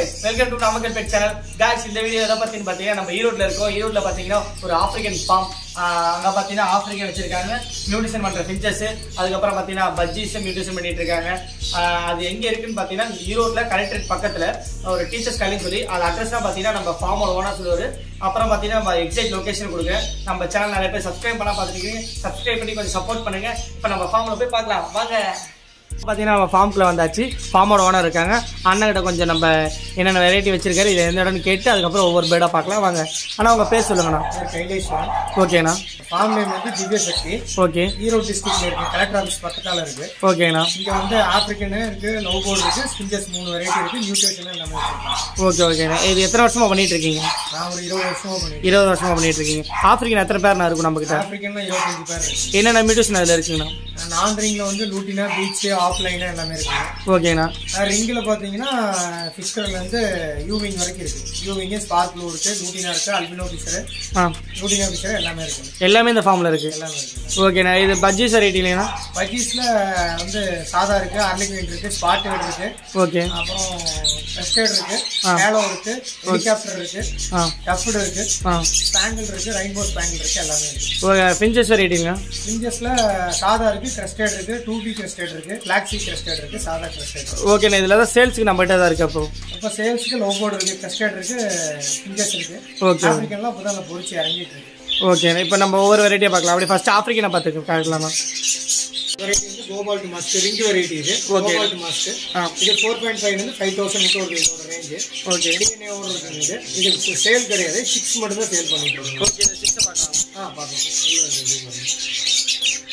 Guys welcome to Namakkal pet channel guys இந்த video எதை பத்தின்னு பாத்தீங்கன்னா நம்ம ஈரோட்ல இருக்கோம் ஈரோட்ல பாத்தீங்கன்னா ஒரு ஆப்பிரிக்கன் ஃபார்ம் அங்க பாத்தீங்கன்னா ஆப்பிரிக்கன் வச்சிருக்காங்க மியூட்டிஷன் பண்ற ஃபிஞ்சஸ் அதுக்கப்புறம் பாத்தீங்கன்னா பஜ்ஜீஸ் மியூட்டிஷன் பண்ணிட்டு இருக்காங்க ஆஹ் அது எங்க இருக்குன்னு பாத்தீங்கன்னா ஈரோட்ல கலெக்டரேட் பக்கத்துல ஒரு டீச்சர்ஸ் காலேஜ் சொல்லி அது அட்ரஸ் தான் பாத்தீங்கன்னா நம்ம ஃபார்மோட ஓனர் சொல்லுவாரு அப்புறம் பாத்தீங்கன்னா நம்ம எக்ஸாக்ட் லொகேஷன் கொடுங்க நம்ம சேனல் நிறைய பேர் சப்ஸ்கிரைப் பண்ணா பாத்துருக்கீங்க சப்ஸ்கிரைப் பண்ணி கொஞ்சம் சப்போர்ட் பண்ணுங்க இப்ப நம்ம ஃபார்ம்ல போய் பார்க்கலாம் வாங்க பார்த்தீங்கன்னா நம்ம ஃபார்ம்குள்ள வந்தாச்சு ஃபார்மோட ஓனர் இருக்காங்க அண்ணன்கிட்ட கொஞ்சம் நம்ம என்னென்ன வெரைட்டி வச்சிருக்காரு இது எந்த இடம்னு கேட்டு அதுக்கப்புறம் ஒவ்வொரு பேர்டாக பார்க்கலாம் வாங்க ஆனால் உங்கள் பேர் சொல்லுங்கண்ணா கைலேஸ்வரன் ஓகேண்ணா ஃபார்ம் நேம் வந்து திவ்ய சக்தி ஓகே ஈரோடு டிஸ்ட்ரிக்ட்ல இருக்கு கலெக்டர் ஆஃபீஸ் பக்கத்தால இருக்கு ஓகேண்ணா இங்க வந்து ஆப்பிரிக்கன் இருக்கு லவ் போர்டு இருக்கு ஸ்பிஞ்சஸ் மூணு வெரைட்டி இருக்கு நியூட்ரிஷன் எல்லாமே வச்சிருக்கோம் ஓகே ஓகேண்ணா இது எத்தனை வருஷமா பண்ணிட்டு இருக்கீங்க நான் ஒரு இருபது வருஷமா பண்ணிருக்கேன் இருபது வருஷமா பண்ணிட்டு இருக்கீங்க ஆப்பிரிக்கன் எத்தனை பேர்ண்ணா இருக்கும் நம்மக்கிட்ட ஆப்பிரிக்கன்ல இருபத்தஞ்சு பேர் இருக்கு என்னென்ன மியூட்டேஷன் அதில் இருக்குங்கண்ணா நான் ரிங்ல வந்து லூட்டினா பீச் ஆஃப்லைன் எல்லாமே இருக்குங்க ஓகேண்ணா ரிங்கில் பார்த்தீங்கன்னா ஃபிஷ்கர்ல இருந்து யூவிங் வரைக்கும் இருக்கு யூவிங் ஸ்பார்க் ப்ளூ இருக்கு லூட்டினா இருக்கு அல்பினோ ஃபிஷர் ஆ லூட்டினா ஃபிஷர் எல்லாமே இருக்கு எல்லாமே இந்த ஃபார்மில் இருக்குது எல்லாமே இருக்கு ஓகேண்ணா இது பஜ்ஜீஸ் வெரைட்டி இல்லைங்கண்ணா பஜ்ஜீஸ்ல வந்து சாதா இருக்கு அர்லிக்வின் இருக்கு ஸ்பாட் இருக்கு ஓகே அப்புறம் கஸ்டர்ட் இருக்கு ஆ. ஹேலோ இருக்கு ஹெலிகாப்டர் இருக்கு ஆ டஃப்டு இருக்கு ஆ ஸ்பாங்கிள் இருக்கு ரெயின்போ ஸ்பாங்கிள் இருக்கு எல்லாமே இருக்கு ஓகே ஃபிஞ்சஸ் வெரைட்டிங்க இஞ்சஸ்ல சாதா இருக்கு கிரஸ்டர்ட் இருக்கு டூ பி கிரஸ்டர்ட் இருக்கு பிளாக்ஸி கிரஸ்டர்ட் இருக்கு சாதா கிரஸ்டர்ட் ஓகேண்ணா இதில் தான் சேல்ஸுக்கு நம்மகிட்ட தான் இருக்கு அப்போ இப்போ சேல்ஸ்க்கு லோ போர்டு இருக்கு கிரஸ்டர்ட் இருக்கு இஞ்சஸ் இருக்கு ஓகே ஆப்பிரிக்கன்லாம் இப்போ தான் பொறிச்சு இறங்கிட்டு இருக்கு ஓகேண்ணா இப்போ நம்ம ஒவ்வொரு வெரைட்டியாக பார்க்கலாம் அப்படி ஃபர்ஸ்ட் ஆஃப்ரிக்கனை பார்த்துக்கு காட்டலாமா வெரைட்டி வந்து கோபால்ட் மாஸ்க் ரிங் வெரைட்டி இது Okay. கோபால்ட் மாஸ்க் ஆ இது ஃபோர் பாயிண்ட் ஃபைவ் வந்து ஃபைவ் தௌசண்ட் மட்டும் ஒரு இதோட ரேஞ்சு ஓகே டிஎன்ஏவோட இருக்குங்க இது இது சேல் கிடையாது சிக்ஸ் மட்டும் தான் சேல் பண்ணிட்டு இருக்கோம் ஓகே சிக்ஸை பார்க்கலாம் ஆ பார்க்கலாம் உள்ள இருக்கு, இது பாருங்க.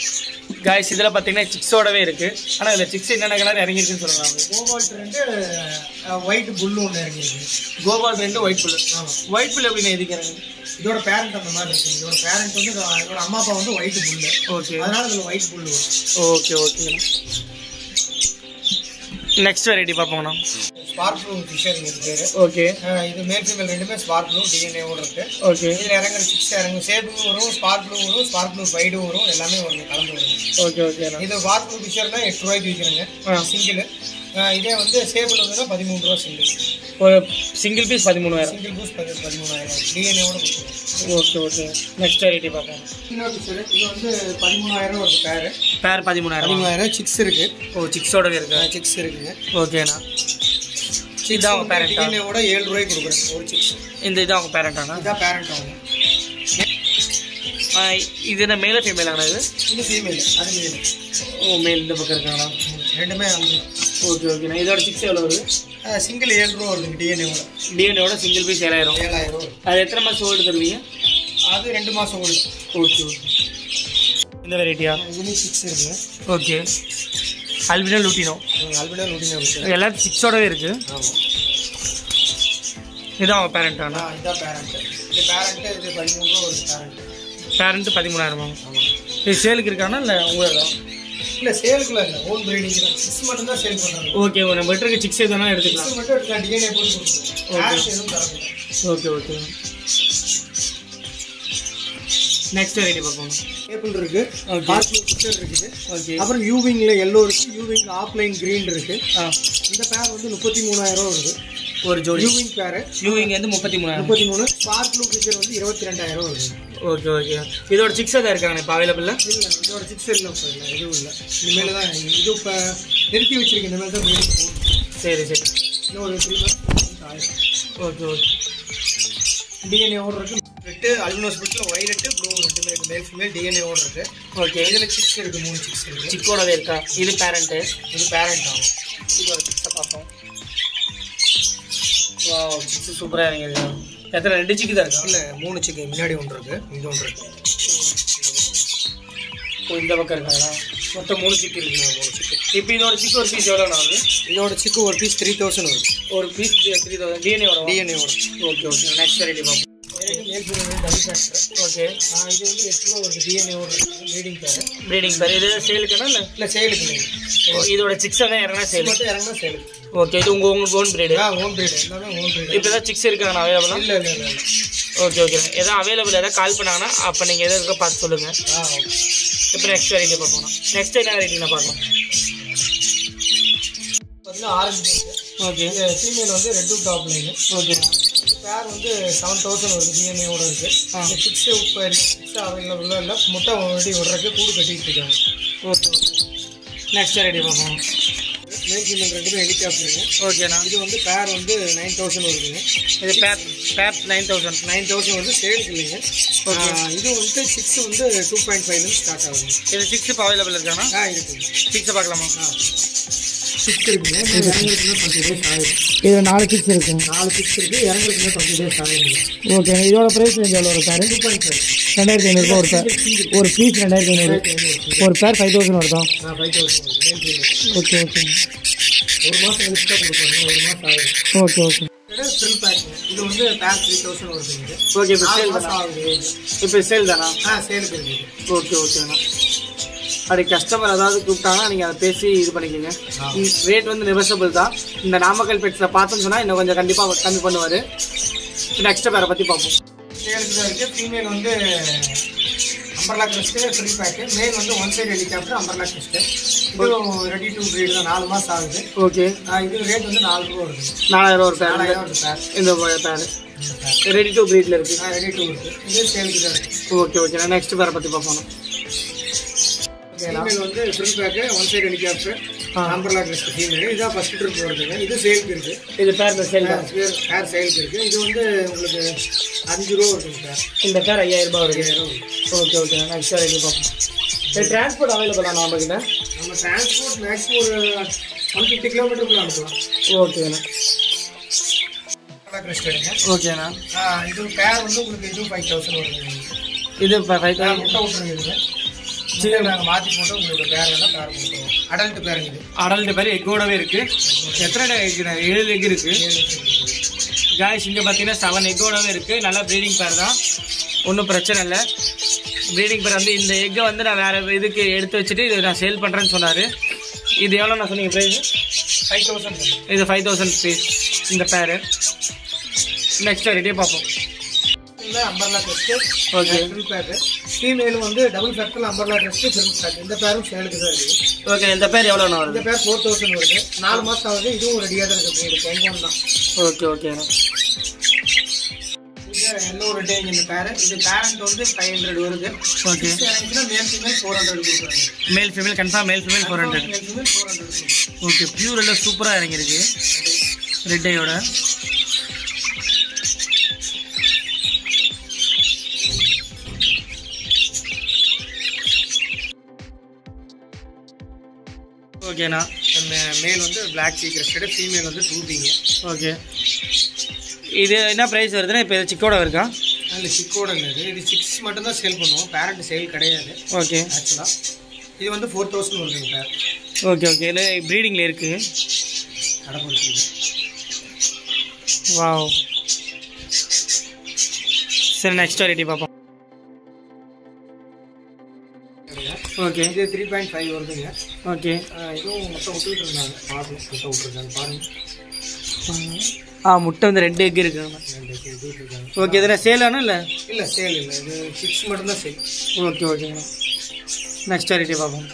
காய்ஸ் இதில் பார்த்தீங்கன்னா சிக்ஸோடவே இருக்குது ஆனால் இதில் சிக்ஸ் என்னென்ன கலர் இறங்கிருக்குன்னு சொல்லுவாங்க கோபால்ட் ரெண்டு ஒயிட் புல்லு ஒன்று இறங்கிருக்கு கோபால் ரெண்டு ஒயிட் புல் ஆமாம் ஒயிட் புல் எப்படின்னு எதுக்கிறாங்க இதோட பேரண்ட் அந்த மாதிரி இருக்கு இதோட பேரண்ட் வந்து இதோ- இதோட அம்மா அப்பா வந்து ஒயிட் புல்லு ஓகே அதனால இதில் ஒயிட் புல்லு வரும் ஓகே ஓகே நெக்ஸ்ட் வெரைட்டி பார்ப்போங்கண்ணா ஸ்பார்க் ப்ளூ ஃபிஷர் இது பேர் ஓகே இது மேல் ஃபீமேல் ரெண்டுமே ஸ்பார்க் ப்ளூ டிஎன்ஏவோட இருக்கு ஓகே இதில் இறங்குற சிக்ஸ் இறங்கும் சேப்பு வரும் ஸ்பார்க் ப்ளூ வரும் ஸ்பார்க் ப்ளூ வைடும் வரும் எல்லாமே வரும் கலந்து வரும் ஓகே ஓகேண்ணா இது ஸ்பார்க் ப்ளூ ஃபிஷர்னா எட்டு ரூபாய்க்கு விற்கிறாங்க ஆ. சிங்கிள் இதே வந்து சேப்பில் வந்து பதிமூணு ரூபா சிங்கிள் ஒரு சிங்கிள் பீஸ் பதிமூணாயிரம் சிங்கிள் பூஸ் பதி பதிமூணாயிரம் டிஎன்ஏவோட கொடுத்துருவோம் ஓகே ஓகே நெக்ஸ்ட் வெரைட்டி பார்ப்போம் இன்னொரு ஃபிஷர் இது வந்து பதிமூணாயிரம் ஒரு பேர் பேர் பதிமூணாயிரம் பதிமூணாயிரம் சிக்ஸ் இருக்கு ஓ சிக்ஸோடவே இருக்கா சிக்ஸ் இருக்குங்க ஓகேண்ணா இதான் அவங்க பேரண்டா டிஎன்ஏவோட ஏழு ரூபாய்க்கு கொடுக்குறேன் ஒரு சிக்ஸ் இந்த இது அவங்க பேரண்டாண்ணா இதான் பேரண்ட் ஆகும் இது என்ன மேல ஃபீமேலாங்கண்ணா இது இது ஃபீமேல் அது மேல் ஓ மேல் இந்த பக்கம் இருக்காங்களா ரெண்டுமே வந்து ஓகே ஓகேண்ணா இதோட சிக்ஸ் எவ்வளோ வருது சிங்கிள் ஏழு ரூபா வருதுங்க டிஎன்ஏவோட டிஎன்ஏவோட சிங்கிள் பீஸ் ஏழாயிரம் ஏழாயிரம் ரூபா அது எத்தனை மாதம் ஓல்டு தருவீங்க அது ரெண்டு மாதம் ஓல்டு ஓகே ஓகே இந்த வெரைட்டியா இதுலேயும் சிக்ஸ் இருக்குங்க okay albino lutino albino lutino Fischer எல்லாரும் சிக்ஸோடவே இருக்கு ஆமாம் இதான் அவங்க பேரண்டாண்ணா ஆ இதான் பேரண்ட் இது பேரண்ட்டு இது பதிமூணு ரூபா வருது பேரண்ட் பேரண்ட் பதிமூணாயிரமா ஆமாம் இது சேலுக்கு இருக்கானா இல்லை உங்களதா இல்லை சேலுக்குலாம் இல்லை ஓன் ப்ரீடிங் தான் சிக்ஸ் மட்டும் தான் சேல் பண்ணுறாங்க ஓகே நம்ம கிட்ட இருக்க சிக்ஸ் எதுனா எடுத்துக்கலாம் சிக்ஸ் மட்டும் எடுக்கலாம் டிஎன்ஏ போட்டு கொடுத்துருவோம் கேஷ் எதுவும் தரதில்லை ஓகே ஓகே நெக்ஸ்ட் வெரைட்டி பார்ப்போம் ஏபிள் இருக்கு Okay. பார்க்லூ ஃபிஷர் இருக்குது ஓகே அப்புறம் யூவிங்ல எல்லோ இருக்கு யூவிங் ஆஃப்லைன் கிரீன் இருக்கு ஆ இந்த பேர் வந்து முப்பத்தி மூணாயிரம் ரூபா வருது ஒரு ஜோடி யூவிங் பேர் யூவிங் வந்து முப்பத்தி மூணாயிரம் முப்பத்தி மூணு ஸ்பார்க்லூ ஃபிஷர் வந்து இருபத்தி ரெண்டாயிரம் ரூபா வருது ஓகே ஓகே இதோட சிக்ஸ் தான் இருக்காங்க இப்போ அவைலபிள் இல்லை இதோட சிக்ஸ் இல்லை இப்போ இல்லை இதுவும் இல்லை இனிமேல் தான் இது இப்போ நிறுத்தி வச்சிருக்கேன் இனிமேல் தான் breeding போகும். சரி சரி இன்னும் ஒரு த்ரீ மந்த்ஸ் ஆயிடும் ஓகே ஓகே டிஎன்ஏ ஓட இருக்கு ரெட்டு அல்பினோஸ் பிட்டில் ஒயிலட்டு ப்ளூ ரெண்டுமே இருக்கு மேல் ஃபீமேல் டிஎன்ஏ ஓட இருக்கு ஓகே இதில் சிக்ஸ் இருக்கு மூணு சிக்ஸ் இருக்கு சிக்கோடவே இருக்கா இது பேரண்ட்டு இது பேரண்ட் ஆகும் இதோட சிக்ஸை பார்ப்போம் வா சிக்ஸ் சூப்பராக இறங்கிருக்கு எத்தனை ரெண்டு சிக்கு தான் இருக்கா இல்லை மூணு சிக்கன் முன்னாடி ஒன்று இருக்கு இது ஒன்று இருக்கு ஓ இந்த பக்கம் இருக்காங்களா மொத்தம் மூணு சிக்கு இருக்கு மூணு சிக்கு இப்போ இதோட சிக்கு ஒரு பீஸ் எவ்வளோ ஆகுது இதோட சிக்கு ஒரு பீஸ் த்ரீ தௌசண்ட் வரும் ஒரு பீஸ் த்ரீ தௌசண்ட் டிஎன்ஏ வரும் டிஎன்ஏ ஓட ஓகே ஓகே நெக்ஸ்ட் வெரைட்டி பார்ப்போம் male female double factor okay இது வந்து எட்டு ரூபா ஒரு டிஎன்ஏ ஓட ரீடிங் பேர் ப்ரீடிங் பேர் இது சேலுக்குன்னா இல்லை இல்லை சேலுக்கு இல்லை இதோட சிக்ஸ் தான் இறங்கினா இது சேல் மட்டும் இறங்கினா சேலுக்கு ஓகே இது உங்கள் உங்களுக்கு ஓன் பிரீடு ஆ ஓன் பிரீடு எல்லாமே ஓன் பிரீடு இப்போ ஏதாவது சிக்ஸ் இருக்காங்கண்ணா அவைலபிளா இல்லை இல்லை இல்லை ஓகே ஓகே எதாவது அவைலபிள் எதாவது கால் பண்ணாங்கன்னா அப்போ நீங்கள் எதாவது இருக்கோ பார்த்து சொல்லுங்கள் ஆ ஓகே இப்போ நெக்ஸ்ட் வெரைட்டி பார்ப்போம் நெக்ஸ்ட் என்ன வெரைட்டி நான் பார்க்கலாம் பார்த்தீங்கன்னா ஆரஞ்சு இருக்கு ஓகே ஃபீமேல் வந்து ரெட் டூ டாப் லைனு ஓகேண்ணா பேர் வந்து செவன் தௌசண்ட் வருது டிஎன்ஏவோட இருக்கு ஆ. சிக்ஸ் இப்போ சிக்ஸ் அவைலபிளாக இல்லை முட்டை வெடி விடுறதுக்கு கூடு கட்டிட்டு இருக்காங்க ஓகே நெக்ஸ்ட் ரெடி பார்ப்போம் மேல் ஃபீமேல் ரெண்டுமே ஹெலிகாப்டருங்க ஓகேண்ணா இது வந்து பேர் வந்து நைன் தௌசண்ட் வருதுங்க இது பேப் பேப் நைன் தௌசண்ட் நைன் தௌசண்ட் வந்து சேலுக்கு இல்லைங்க Okay. ஆ, இது வந்து சிக்ஸ் வந்து டூ பாயிண்ட் ஃபைவ்லேருந்து ஸ்டார்ட் ஆகுதுங்க இது சிக்ஸ் இப்போ அவைலபிள் இருக்காண்ணா ஆ இருக்குங்க சிக்ஸை பார்க்கலாமா சிக்ஸ் இருக்குங்க இறங்குறதுக்கு டுவெண்ட்டி டேஸ் ஆகுது இதில் நாலு கிட்ஸ் இருக்கும் நாலு சிக்ஸ் இருக்கு இறங்குறதுக்கு டுவெண்ட்டி டேஸ் ஆகுது ஓகே இதோட ப்ரைஸ் ரேஞ்ச் எவ்வளோ ஒரு பேர் டூ பாயிண்ட் ஃபைவ் ரெண்டாயிரத்தி ஐநூறுபா ஒரு பேர் ஒரு பீஸ் ரெண்டாயிரத்தி ஐநூறு ஒரு பேர் ஃபைவ் தௌசண்ட் வருதா ஆ five thousand male female okay okay ஒரு மாதம் கழிச்சு தான் கொடுப்பாங்க ஒரு மாதம் ஆகுது ஓகே ஓகே ஃபில் பேக்குங்க இது வந்து பேக் த்ரீ தௌசண்ட் வருதுங்க ஓகே இப்போ நாலு சேல் மாதம் தானா ஆகுது age. இப்போ சேல் தானா ஆ சேலுக்கு இருக்குது ஓகே ஓகேண்ணா அப்படி கஸ்டமர் ஏதாவது கூப்பிட்டாங்கன்னா நீங்கள் அதை பேசி இது பண்ணிக்கோங்க ஆ. ரேட் வந்து நெகோசியபிள் தான் இந்த நாமக்கல் பெட்ஸில் பார்த்தோன்னு சொன்னால் இன்னும் கொஞ்சம் கண்டிப்பாக கம்மி பண்ணுவார் நெக்ஸ்ட் பேரை பற்றி பார்ப்போம் சேலுக்கு தான் இருக்குது ஃபீமேல் வந்து அம்பர்லா கிறிஸ்ட்டு ஃப்ரீ பேக்கு மேல் வந்து one side helicopter umbrella crest இது ரெடி டு ப்ரீட் தான் நாலு மாதம் ஆகுது ஓகே ஆ, இது ரேட் வந்து நாலு ரூபா வருது நாலாயிரம் ஒரு பேர் நாலாயிரம் ஒரு பேர் இந்த பேர் ரெடி டு ப்ரீட்டில் இருக்குது ரெடி டு இருக்குது இது சேலுக்கு தான் இருக்குது ஓகே ஓகே நான் நெக்ஸ்ட் பேரை பற்றி பார்ப்போம் ஃபீமேல் வந்து free pack one side helicopter ஆ. அம்பர்லா கிறிஸ்ட் ஃபீமேல் இதான் ஃபஸ்ட் ட்ரிப் வருதுங்க இது சேலுக்கு இருக்குது இது பேர் சேல் தான் ஹேர் சேலுக்கு இருக்குது இது வந்து உங்களுக்கு அஞ்சு ரூபா வருதுங்க சார் இந்த பேர் ஐயாயிரம் ரூபாய் வருது ஐயாயிரம் வருது. ஓகே ஓகே நெக்ஸ்ட் ரெடி பார்ப்போம் இது டிரான்ஸ்போர்ட் அவைலபிளா நம்ம கிட்ட நம்ம டிரான்ஸ்போர்ட் மேக்ஸிமம் ஒரு ஒன் ஃபிஃப்டி கிலோமீட்டருக்குள்ள அனுப்பலாம் ஓகேண்ணா கிறிஸ்ட் எடுங்க ஓகேண்ணா ஆ, இது பேர் வந்து உங்களுக்கு இது ஃபைவ் தௌசண்ட் வருது இது இப்போ ஃபைவ் நான் முட்டை விட்டுருங்க இதுங்க சரி நாங்கள் மாற்றி போட்டு உங்களுக்கு பேர் வேணால் பேர் கொடுத்துருவோம் அடல்ட் பேருங்க இது அடல்ட் பேர் எக்கோடவே இருக்கு எத்தனை egg இருக்கு? ஏழு எக் இருக்கு காய்ஸ் இங்கே பார்த்தீங்கன்னா செவன் எக்கோடவே இருக்கு நல்லா ப்ரீடிங் பேர் தான் ஒன்றும் பிரச்சனை இல்லை ப்ரீடிங் பேர் வந்து இந்த எக்கை வந்து நான் வேற இதுக்கு எடுத்து வச்சுட்டு இது நான் சேல் பண்ணுறேன்னு சொன்னார் இது எவ்வளோ நான் சொன்னீங்க ப்ரைஸ் ஃபைவ் தௌசண்ட் இது ஃபைவ் தௌசண்ட் பீஸ் இந்த பேர் நெக்ஸ்ட் ரெடியே பார்ப்போம் இந்த umbrella crest okay fill pack female வந்து double factor umbrella crest fill pack இந்த பேரும் சேலுக்கு தான் இருக்குது ஓகே இந்த பேர் எவ்வளோண்ணா இந்த வருது பேர் ஃபோர் தௌசண்ட் வருது நாலு மாதம் ஆகுது இதுவும் ரெடியாக தான் இருக்குது இது பெங்கோன் தான் ஓகே ஓகேண்ணா இது எல்லோ ரெட்டேங்க இந்த பேர் இது பேரண்ட் வந்து ஃபைவ் ஹண்ட்ரட் வருது ஓகே இறங்கிச்சுன்னா மேல் ஃபீமேல் ஃபோர் ஹண்ட்ரட் கொடுக்குறாங்க male female confirm male female four hundred male female four hundred okay pure எல்லாம் சூப்பராக இறங்கியிருக்கு ரெட் ஐயோட ஓகேண்ணா மேல் வந்து பிளாக் சீ கிரஸ்டட் ஃபீமேல் வந்து டூபிங்க ஓகே இது என்ன ப்ரைஸ் வருதுன்னா இப்போ இது சிக்கோட இருக்கா அதில் சிக்கோட இது இது சிக்ஸ் மட்டும்தான் சேல் பண்ணுவோம் பேரண்ட் சேல் கிடையாது ஓகே ஆக்சுவலாக இது வந்து ஃபோர் தௌசண்ட் வருதுங்க பேர் ஓகே ஓகே இல்லை ப்ரீடிங்கில் இருக்குது கடைப்படுத்தி வாவ் சரி நெக்ஸ்ட் வெரைட்டி பார்ப்போம் ஓகே இது த்ரீ பாயிண்ட் ஃபைவ் வருதுங்க ஓகே ஆஹ் இதுவும் மொத்தம் விட்டுட்டு இருந்தாங்க பாருங்க மொத்தம் விட்டுருக்காங்க பாருங்க ஆ முட்டை வந்து ரெண்டு எக் இருக்கு ரெண்டு விட்டுட்டு இருக்காங்க ஓகே இதில் சேல் ஆனும் இல்லை இல்லை சேல் இல்லை இது சிக்ஸ் மட்டும்தான் சேல் ஓகே ஓகேங்க நெக்ஸ்ட் வெரைட்டி பார்ப்போம்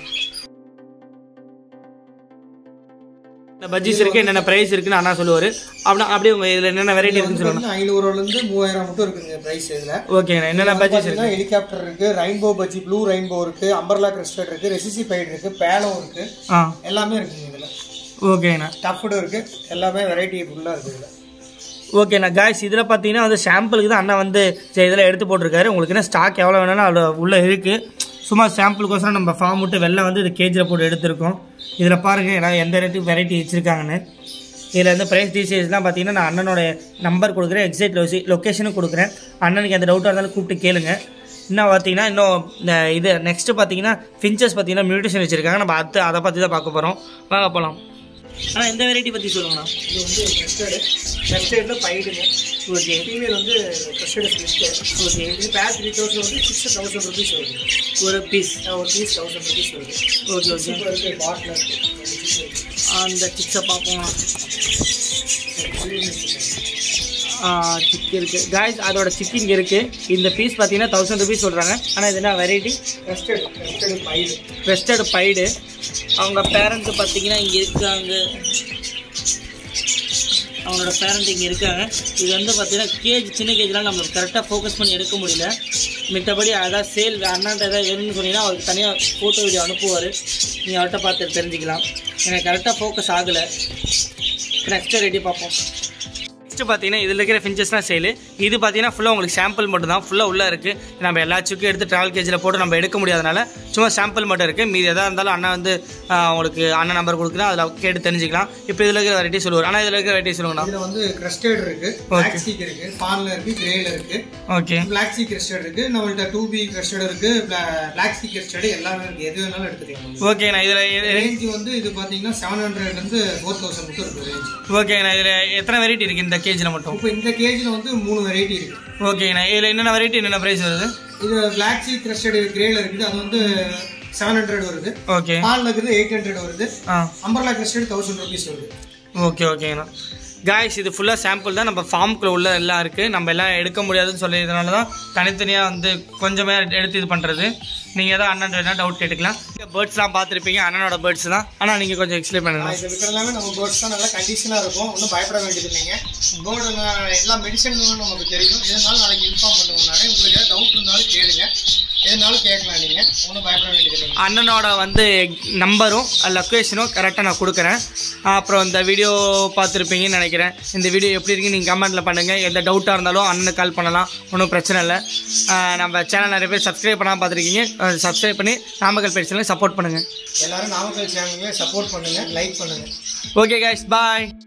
இந்த பஜ்ஜீஸ் இருக்கு என்னென்ன ப்ரைஸ் இருக்குன்னு அண்ணா சொல்லுவார் அப்படின்னா அப்படியே உங்கள் இதில் என்னென்ன வெரைட்டி இருக்குன்னு சொல்லுங்க ஐநூறுலேருந்து மூவாயிரம் மட்டும் இருக்குங்க ப்ரைஸ் இதில் ஓகேண்ணா என்னென்ன பஜ்ஜீஸ் இருக்கு ஹெலிகாப்டர் இருக்கு ரெயின்போ பஜ்ஜி ப்ளூ ரெயின்போ இருக்கு அம்பர்லா கிறிஸ்டட் இருக்கு ரெசிசி பைட் இருக்கு பேலோ இருக்கு ஆ எல்லாமே இருக்குங்க இதில் ஓகேண்ணா டஃப்டு இருக்கு எல்லாமே வெரைட்டி ஃபுல்லாக இருக்கு இதில் ஓகேண்ணா காய்ஸ் இதில் பார்த்தீங்கன்னா வந்து சாம்பிளுக்கு தான் அண்ணா வந்து சரி இதில் எடுத்து போட்டிருக்காரு உங்களுக்கு என்ன ஸ்டாக் எவ்வளோ வேணாலும் அதில் உள்ளே இருக்குது சும்மா சாம்பிளுக்கோசரம் நம்ம ஃபார்ம் விட்டு வெளில வந்து இது கேஜில் போட்டு எடுத்திருக்கோம் இதில் பாருங்கள் ஏன்னா எந்த ரேட்டு வெரைட்டி வச்சுருக்காங்கன்னு இதில் வந்து ப்ரைஸ் டீட்டெயில்ஸ்லாம் பார்த்தீங்கன்னா நான் அண்ணனோட நம்பர் கொடுக்குறேன் எக்ஸைட் லொசி லொக்கேஷனும் கொடுக்குறேன் அண்ணனுக்கு எந்த டவுட்டாக இருந்தாலும் கூப்பிட்டு கேளுங்க இன்னும் பார்த்தீங்கன்னா இன்னும் இந்த இது நெக்ஸ்ட்டு பார்த்தீங்கன்னா ஃபின்ச்சஸ் பார்த்தீங்கன்னா மியூட்டேஷன் வச்சுருக்காங்க நம்ம அது அதை பற்றி தான் பார்க்க போகிறோம் வாங்க போகலாம் ஆனால் எந்த வெரைட்டி பற்றி சொல்லுங்கண்ணா இது வந்து கிறிஸ்டடு வெப்சைட்டில் பைடுங்க ஓகே ஃபீமேல் வந்து கிறிஸ்டடு கிறிஸ்டட் ஓகே இது பேர் த்ரீ தௌசண்ட் வந்து சிக்ஸ் தௌசண்ட் ருபீஸ் வருது ஒரு பீஸ் ஒரு பீஸ் தௌசண்ட் ருபீஸ் வருது ஓகே ஓகே இப்போ இருக்கு பாட்டில் இருக்கு ரெண்டு piece இருக்கு. அந்த சிக்ஸை பார்ப்போம் சிக் இருக்கு காய்ஸ் அதோட சிக் இங்கே இருக்கு இந்த பீஸ் பார்த்தீங்கன்னா தௌசண்ட் ருபீஸ் சொல்கிறாங்க ஆனால் இது என்ன வெரைட்டி கிறிஸ்டடு கிறிஸ்டடு பைடு வெஸ்டர்டு பைடு அவங்க பேரண்ட்ஸ் பார்த்தீங்கன்னா இங்கே இருக்காங்க அவங்களோட பேரண்ட் இங்கே இருக்காங்க இது வந்து பார்த்தீங்கன்னா கேஜ் சின்ன கேஜ்லாம் நம்ம கரெக்டாக ஃபோக்கஸ் பண்ணி எடுக்க முடியல மித்தபடி அதான் சேல் அண்ணாண்ட ஏதாவது வேணும்னு சொன்னீங்கன்னா அவருக்கு தனியாக ஃபோட்டோ வீடியோ அனுப்புவார் நீங்கள் அவர்கிட்ட பார்த்து தெரிஞ்சுக்கலாம் எனக்கு கரெக்டாக ஃபோக்கஸ் ஆகலை நெக்ஸ்ட்டு ரெடி பார்ப்போம் நெக்ஸ்ட் பார்த்தீங்கன்னா இதில் இருக்கிற ஃபின்ச்சஸ்லாம் சேலு இது பார்த்தீங்கன்னா ஃபுல்லாக உங்களுக்கு சாம்பிள் மட்டும் தான் ஃபுல்லாக உள்ளே இருக்குது நம்ம எல்லா சுக்கும் எடுத்து ட்ராவல் கேஜில் போட்டு நம்ம எடுக்க முடியாதனால சும்மா சாம்பிள் மட்டும் இருக்குது மீதி எதாக இருந்தாலும் அண்ணா வந்து ஆஹ், உங்களுக்கு அண்ணன் நம்பர் கொடுக்குறேன் அதில் கேட்டு தெரிஞ்சுக்கலாம் இப்போ இதில் இருக்கிற வெரைட்டி சொல்லுவார் ஆனால் இதில் இருக்கிற வெரைட்டி சொல்லுங்கண்ணா இதுல வந்து கிரஸ்டர்ட் இருக்கு பிளாக் சீக் இருக்கு பான்ல இருக்கு கிரேல இருக்கு ஓகே பிளாக் சீ கிரஸ்டர்ட் இருக்கு நம்மள்ட்ட டூ பி கிரஸ்டர்ட் இருக்கு பிளாக் சீ கிரஸ்டர்ட் எல்லாமே இருக்கு எது வேணாலும் எடுத்துக்கலாம் ஓகேண்ணா இதில் ரேஞ்ச் வந்து இது பாத்தீங்கன்னா செவன் ஹண்ட்ரட்ல இருந்து ஃபோர் தௌசண்ட் மட்டும் இருக்கு ரேஞ்ச் ஓகேண்ணா இதில் எத்தனை வெரைட்டி இருக்குது இந்த கேஜில் மட்டும் இப்போ இந்த கேஜ்ல வந்து மூணு வெரைட்டி இருக்கு ஓகேண்ணா இதில் என்னென்ன வெரைட்டி என்னென்ன ப்ரைஸ் வருது இது பிளாக் சீ கிரஸ்டர்ட் கிரேல இருக்குது அது வந்து செவன் ஹண்ட்ரட் வருது ஓகே பால்ல இருக்குது எயிட் ஹண்ட்ரட் வருது ஆ அம்பர்லா கிரஸ்டர்ட் தௌசண்ட் ருபீஸ் வருது ஓகே ஓகேங்கண்ணா காய்ஸ் இது ஃபுல்லாக சாம்பிள் தான் நம்ம ஃபார்முக்குள்ள உள்ள எல்லாம் இருக்குது நம்ம எல்லாம் எடுக்க முடியாதுன்னு சொல்லியதுனால தான் தனித்தனியாக வந்து கொஞ்சமே எடுத்து இது பண்ணுறது நீங்கள் எதாவது அண்ணன் வேணால் டவுட் கேட்டுக்கலாம் பேர்ட்ஸ்லாம் பார்த்துருப்பீங்க அண்ணனோட பேர்ட்ஸ் தான் ஆனால் நீங்கள் கொஞ்சம் எக்ஸ்பிளைன் பண்ணுங்க இது இருக்கிற எல்லாமே நம்ம பேர்ட்ஸ் தான் நல்லா கண்டிஷனாக இருக்கும் ஒன்றும் பயப்பட வேண்டியது இல்லைங்க பேர்டு எல்லா மெடிசன்களும் நமக்கு தெரியும் எதனாலும் நாளைக்கு இன்ஃபார்ம் பண்ணுவோம்னாலே உங்களுக்கு ஏதாவது டவுட் இருந்தாலும் கேளுங்க எதனாலும் கேட்கலாம் நீங்கள் ஒன்றும் பயப்பட வேண்டியது இல்லைங்க அண்ணனோட வந்து நம்பரும் லொக்கேஷனும் கரெக்டாக நான் கொடுக்குறேன் அப்புறம் இந்த வீடியோ பார்த்துருப்பீங்கன்னு நினைக்கிறேன் இந்த வீடியோ எப்படி இருக்குன்னு நீங்கள் கமெண்ட்டில் பண்ணுங்கள் எந்த டவுட்டாக இருந்தாலும் அண்ணனுக்கு கால் பண்ணலாம் ஒன்றும் பிரச்சனை இல்லை ஆஹ் நம்ம சேனல் நிறைய பேர் சப்ஸ்கிரைப் பண்ணாமல் பார்த்துருக்கீங்க சப்ஸ்கிரைப் பண்ணி நாமக்கல் பேர் சப்போர்ட் பண்ணுங்கள் எல்லாரும் நாமக்கல் சேனலுக்கு சப்போர்ட் பண்ணுங்க லைக் பண்ணுங்க ஓகே கைஸ் பாய்